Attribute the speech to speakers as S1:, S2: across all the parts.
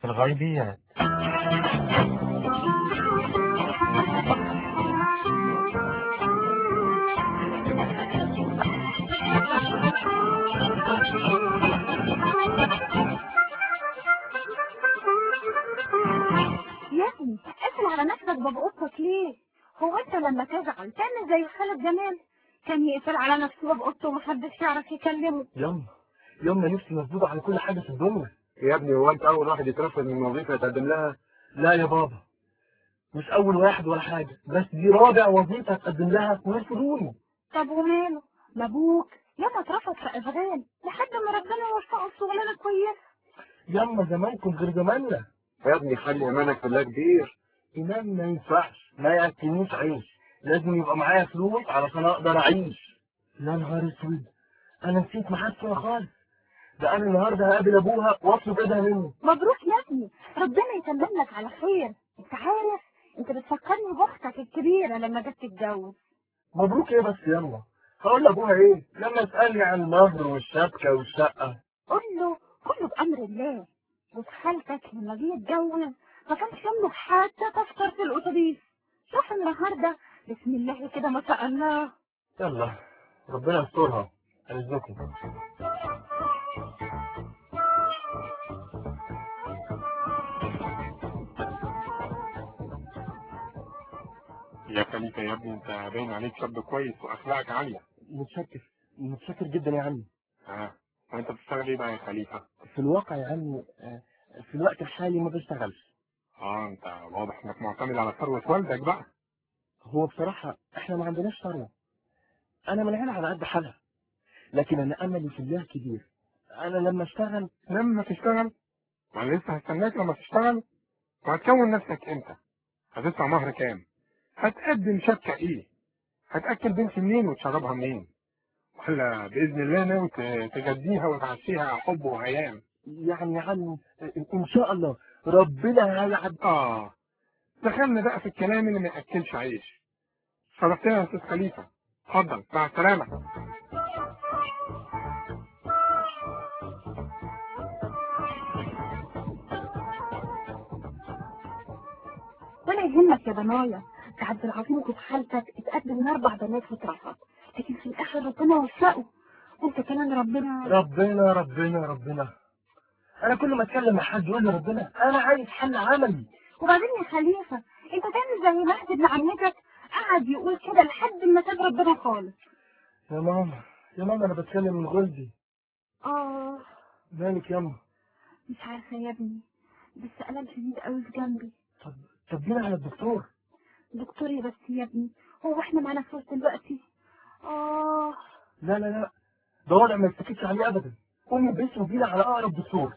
S1: الغيبيات
S2: يا ابني اقفل على نفسك باب اوضتك ليه هو انت لما تزعل تعمل زي خالد جمال كان يقفل على نفسه باب اوضته ومحدش يعرف يكلمه
S1: يلا يلا نفسي مسدود على كل حاجة في الدنيا
S3: يا ابني هو انت اول واحد يترفض من وظيفه يتقدم لها
S1: لا يا بابا مش أول واحد ولا حاجة بس دي رابع وظيفة تقدم لها ويرفضوني
S2: طب وماله ما ابوك ياما اترفض في اشغال لحد ما ربنا يوفقه في شغلانه كويسه
S1: يلا زمانكم غير زماننا
S3: يا ابني خلي ايمانك في الله كبير
S1: إمام ما ينفعش ما يأكلنيش عيش لازم يبقى معايا فلوس علشان أقدر أعيش يا نهار أسود أنا نسيت محاسبة خالص ده أنا النهاردة هقابل أبوها وأطلب إيدها منه
S2: مبروك يا ابني ربنا يتمم لك على خير انت عارف انت بتفكرني باختك الكبيره لما جت تتجوز
S1: مبروك إيه بس يلا هقول لأبوها إيه لما يسألني عن المهر والشبكة والشقة
S2: قول له كله بامر الله بس خالتك لما جه يتجوز ما كانش يملك حتى تفطر في الاتوبيس شوف النهارده بسم الله كده ما شاء الله
S1: يلا ربنا يسترها عزكم
S3: يا خليفه يا ابني انت باين عليك شاب كويس واخلاقك عاليه
S1: متشكر متشكر جدا يا عمي
S3: اه وانت بتشتغل ايه بقى يا خليفه
S1: في الواقع يا عمي آه، في الوقت الحالي ما بشتغلش
S3: اه انت واضح انك معتمد على ثروه والدك بقى
S1: هو بصراحة احنا ما عندناش ثروة انا من هنا على قد حالها لكن انا املي في الله كبير انا لما اشتغل
S3: لما تشتغل وانا لسه هستناك لما تشتغل وهتكون نفسك امتى هتدفع مهر كام هتقدم شبكه ايه هتاكل بنت منين وتشربها منين ولا باذن الله ناوي ت- تجديها وتعشيها حب وهيام
S1: يعني يا عمي ان شاء الله ربنا هيعد
S3: اه دخلنا بقى في الكلام اللي ما ياكلش عيش شرفتنا يا استاذ خليفه اتفضل مع السلامه
S2: ولا يهمك يا بنايا ده عبد العظيم وجوز خالتك اتقدم لاربع بنات واترفض لكن في الاخر ربنا وفقه وانت كمان ربنا
S1: ربنا ربنا ربنا انا كل ما اتكلم مع حد يقول لي ربنا انا عايز حل عملي
S2: وبعدين يا خليفه انت تعمل زي مهدي ابن عمتك قعد يقول كده لحد ما ساب ربنا خالص
S1: يا ماما يا ماما انا بتكلم من غلبي
S2: اه
S1: مالك ياما
S2: مش عارفه يا ابني بس الم شديد قوي في جنبي
S1: طب طب جينا على الدكتور
S2: دكتوري بس يا ابني هو احنا معانا فلوس دلوقتي اه
S1: لا لا لا ده وضع ما يستكتش عليه ابدا قومي بس وجينا على اقرب دكتور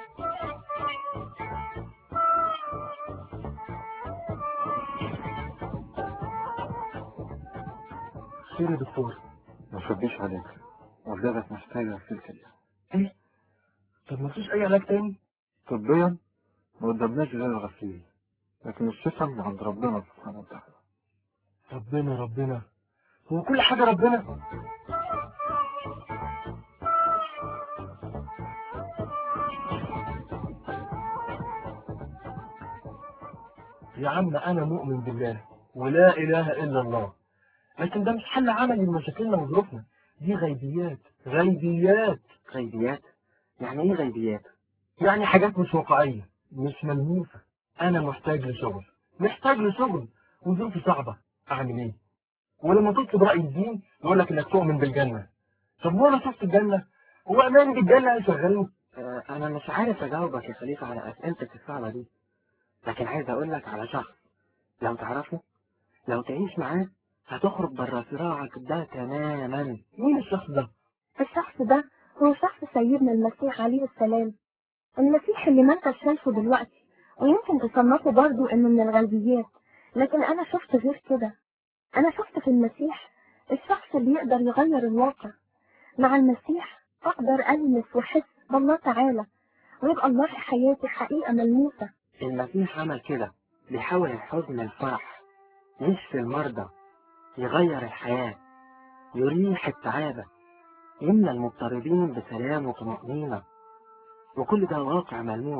S1: خير يا دكتور
S3: ما تشديش عليك والدتك محتاجه سلسله
S1: ايه طب ما فيش اي علاج تاني
S3: طبيا ما قدامناش غير الغسيل لكن الشفاء من عند ربنا سبحانه وتعالى
S1: ربنا ربنا هو كل حاجة ربنا يا عم أنا مؤمن بالله ولا إله إلا الله لكن ده مش حل عملي لمشاكلنا وظروفنا دي غيبيات غيبيات
S4: غيبيات يعني ايه غيبيات
S1: يعني حاجات مش واقعية مش ملموسة أنا محتاج لشغل محتاج لشغل وظروفي صعبة أعمل إيه؟ ولما تطلب رأي الدين يقول لك إنك تؤمن بالجنة طب هو أنا شفت الجنة؟ هو أمان بالجنة هيشغلني؟
S4: آه انا مش عارف اجاوبك يا خليفة على اسئلتك الصعبة دي لكن عايز اقول لك على شخص لو تعرفه لو تعيش معاه هتخرج بره صراعك ده تماما
S1: مين الشخص ده؟
S2: الشخص ده هو شخص سيدنا المسيح عليه السلام المسيح اللي ما انت شايفه دلوقتي ويمكن تصنفه برضه انه من الغيبيات لكن انا شفت غير كده انا شفت في المسيح الشخص اللي يقدر يغير الواقع مع المسيح اقدر المس واحس بالله تعالى ويبقى الله في حياتي حقيقة ملموسة
S4: المسيح عمل كده بيحول الحزن للفرح يشفي المرضى يغير الحياة يريح التعابة يملى المضطربين بسلام وطمأنينة وكل ده واقع ملموس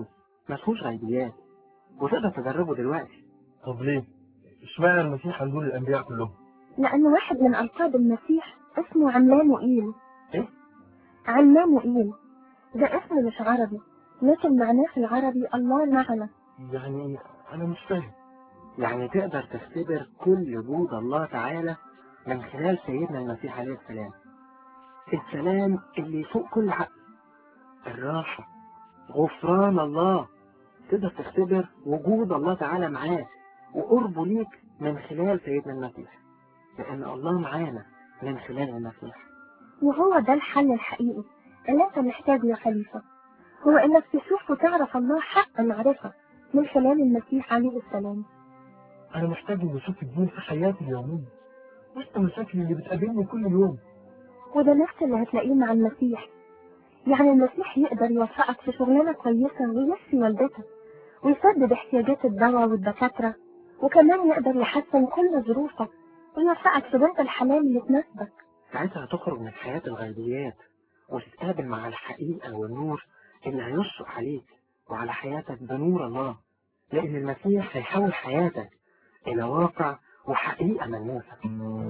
S4: مفهوش غيبيات وتقدر تجربه دلوقتي
S1: طب ليه؟ اشمعنى المسيح عن دول الأنبياء كلهم؟
S2: لأن واحد من ألقاب المسيح اسمه عمانوئيل
S1: إيه؟
S2: عمانوئيل ده اسم مش عربي لكن معناه في العربي الله معنا
S1: يعني أنا مش فاهم
S4: يعني تقدر تختبر كل وجود الله تعالى من خلال سيدنا المسيح عليه السلام السلام اللي فوق كل عقل الراحة غفران الله تقدر تختبر وجود الله تعالى معاك وقربه ليك من خلال سيدنا المسيح لأن الله معانا من خلال المسيح
S2: وهو ده الحل الحقيقي اللي انت محتاجه يا خليفة هو انك تشوف وتعرف الله حق معرفة من خلال المسيح عليه السلام
S1: أنا محتاج إني أشوف الدين في حياتي اليومية وسط المشاكل اللي بتقابلني كل يوم
S2: وده نفس اللي هتلاقيه مع المسيح يعني المسيح يقدر يوفقك في شغلانة كويسة ويشفي والدتك ويسدد احتياجات الدواء والدكاترة وكمان يقدر يحسن كل ظروفك ويوفقك في بنت الحلال اللي تناسبك
S4: ساعتها هتخرج من حياة الغيبيات وتتقابل مع الحقيقة والنور اللي هيشرق عليك وعلى حياتك بنور الله لأن المسيح هيحول حياتك إلى واقع وحقيقة ملموسة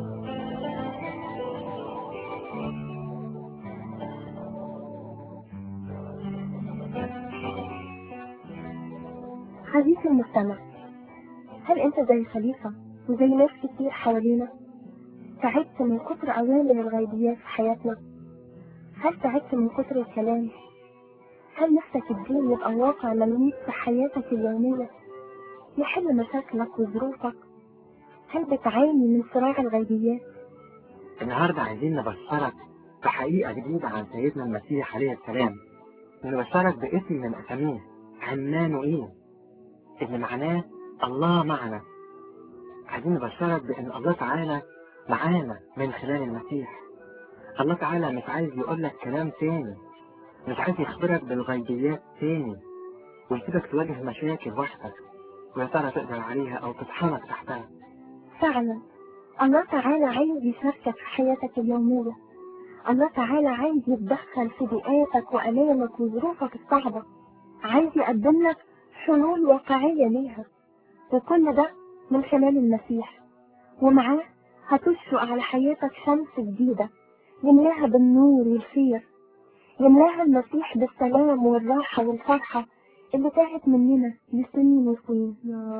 S2: عزيزي المستمع هل انت زي خليفة وزي ناس كتير حوالينا تعبت من كتر أوامر الغيبيات في حياتنا هل تعبت من كتر الكلام هل نفسك الدين يبقى واقع ملموس في حياتك اليومية يحل مشاكلك وظروفك هل بتعاني من صراع الغيبيات
S4: النهاردة عايزين نبشرك بحقيقة جديدة عن سيدنا المسيح عليه السلام نبشرك باسم من أساميه عمانوئيل اللي معناه الله معنا عايزين نبشرك بأن الله تعالى معانا من خلال المسيح الله تعالى مش عايز يقول لك كلام تاني مش عايز يخبرك بالغيبيات تاني ويسيبك تواجه مشاكل وحدك ويا ترى تقدر عليها أو تطحنك تحتها
S2: فعلا الله تعالى عايز يشاركك في حياتك اليومية الله تعالى عايز يتدخل في ضيقاتك وألامك وظروفك الصعبة عايز يقدم لك حلول واقعية ليها وكل ده من خلال المسيح ومعاه هتشرق على حياتك شمس جديدة يملاها بالنور والخير يملاها المسيح بالسلام والراحة والفرحة اللي تاهت مننا لسنين وسنين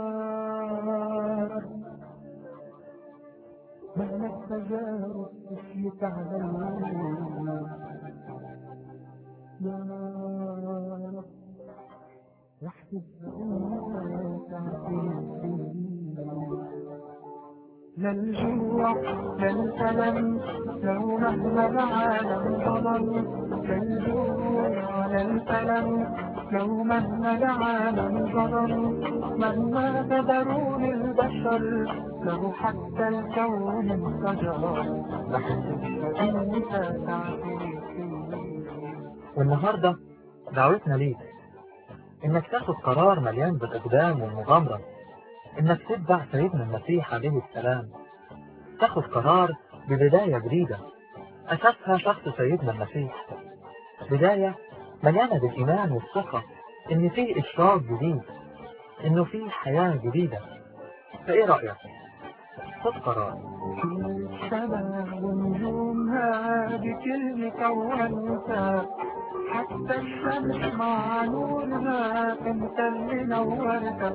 S1: مهما التجارب تشيك على يا رب واحسب لا الجوع لا الألم لو مهما العالم ظلم لا الجوع لا الألم لو مهما العالم ظلم مهما بذروا للبشر لو حتى الكون انفجر لحسب أنك تعطي
S5: والنهاردة دعوتنا ليك إنك تاخد قرار مليان بالإقدام والمغامرة إنك تتبع سيدنا المسيح عليه السلام تاخد قرار ببداية جديدة أساسها شخص سيدنا المسيح بداية مليانة بالإيمان والثقة إن في إشراق جديد إنه في حياة جديدة فإيه رأيك؟ خد قرار
S1: السماء ونجومها بكلمة وانت حتى الشمس مع نورها انت اللي نورتها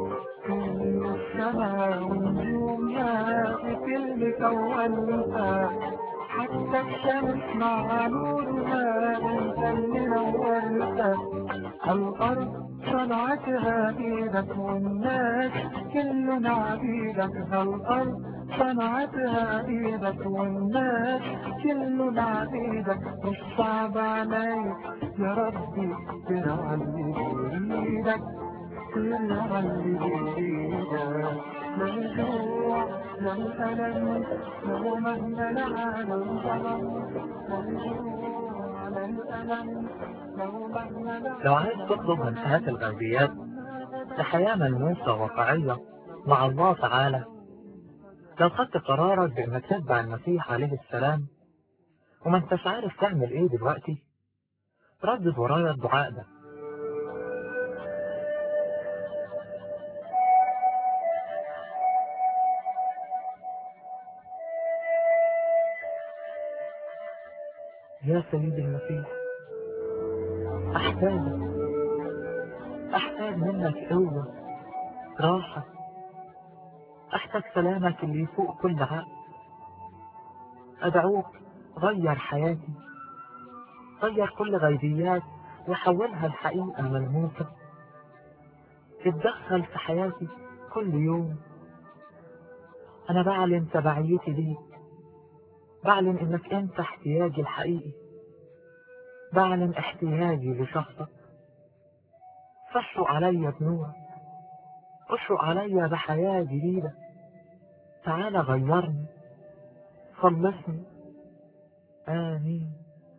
S1: السماء ونجومها بكلمة وانت حتى الشمس مع نورها انت اللي نورتها الأرض صنعتها بيدك والناس كلنا عبيدك الأرض صنعتها بيدك والناس كلنا عبيدك مش صعب عليك يا ربي ترى اللي بإيدك ترى اللي بإيدك لا الجوع لا الألم لو مهما العالم ظلم لا الجوع لا الألم لو مهما العالم
S5: لو عايز تخرج من حياة الغيبيات لحياة ملموسة واقعية مع الله تعالى لو خدت قرارك بإنك تتبع المسيح عليه السلام وما انتش عارف تعمل ايه دلوقتي ردد ورايا الدعاء ده يا سيدي المسيح أحتاجك أحتاج منك قوة راحة أحتاج سلامك اللي يفوق كل عقل أدعوك غير حياتي غير كل غيبيات وحولها لحقيقة ملموسة اتدخل في حياتي كل يوم أنا بعلن تبعيتي ليك بعلن إنك أنت احتياجي الحقيقي بعلن احتياجي لشخصك فاشرق عليا بنورك اشرق عليا بحياة جديدة تعال غيرني خلصني آمين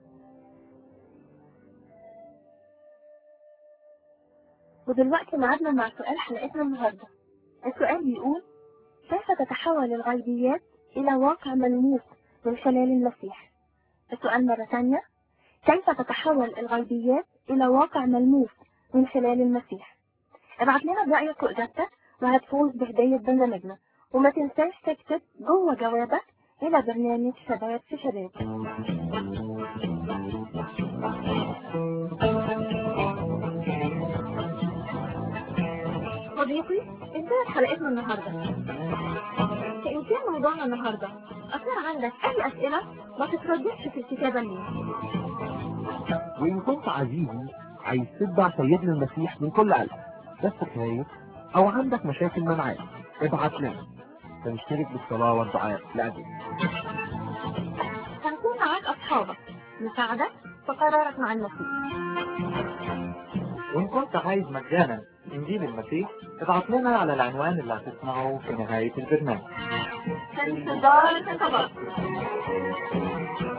S2: ودلوقتي معادنا مع سؤال حلقتنا النهاردة السؤال بيقول كيف تتحول الغيبيات إلى واقع ملموس من خلال المسيح السؤال مرة ثانية كيف تتحول الغيبيات إلى واقع ملموس من خلال المسيح ابعت لنا برأيك وإجابتك وهتفوز بهدية برنامجنا وما تنساش تكتب جوه جوابك إلى برنامج شباب في شباب صديقي انتهت حلقتنا النهاردة فإن كان موضوعنا النهاردة أثار عندك أي أسئلة ما تترددش في الكتابة لي
S1: وإن كنت عزيزي عايز تتبع سيدنا المسيح من كل قلب بس خايف أو عندك مشاكل معاه ابعت لنا فنشترك بالصلاة والدعاء لأجلك
S2: هنكون معاك أصحابك نساعدك في قرارك مع المسيح
S5: وإن كنت عايز مجانا إنجيل المسيح ابعت لنا على العنوان اللي هتسمعه في نهاية البرنامج
S2: في انتظار الخطابات